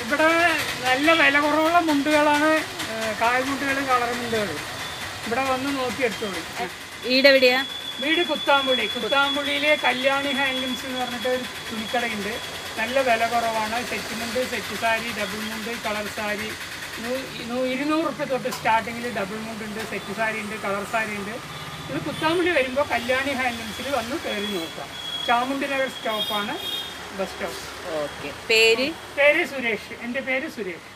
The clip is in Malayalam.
ഇവിടെ നല്ല വില കുറവുള്ള മുണ്ടുകളാണ് കാൽമുണ്ടുകളും കളർ മുണ്ടുകളും ഇവിടെ വന്ന് നോക്കി എടുത്തോളൂ വീട് എവിടെയാ വീട് കുത്താമ്പുള്ളി കുത്താമ്പുള്ളിയിലെ കല്യാണി ഹാൻഡ്ലൂംസ് എന്ന് പറഞ്ഞിട്ട് ഒരു തുണിക്കടയുണ്ട് നല്ല വില കുറവാണ് സെറ്റ് മുണ്ട് സെറ്റ് സാരി ഡബിൾ മുണ്ട് കളർ സാരി നൂ- നൂ- ഇരുന്നൂറ് റുപ്യ തൊട്ട് സ്റ്റാർട്ടിങ്ങിൽ ഡബിൾ മുണ്ട് ഉണ്ട് സെറ്റ് സാരി ഉണ്ട് കളർ സാരി ഉണ്ട് ഇത് കുത്താമ്പുള്ളി വരുമ്പോൾ കല്യാണി ഹാൻഡ്ലൂംസിൽ വന്ന് കയറി നോക്കാം ചാമുണ്ടി നഗർ സ്റ്റോപ്പാണ് ബസ് സ്റ്റോപ്പ് ഓക്കെ പേര് പേര് സുരേഷ് എൻ്റെ പേര് സുരേഷ്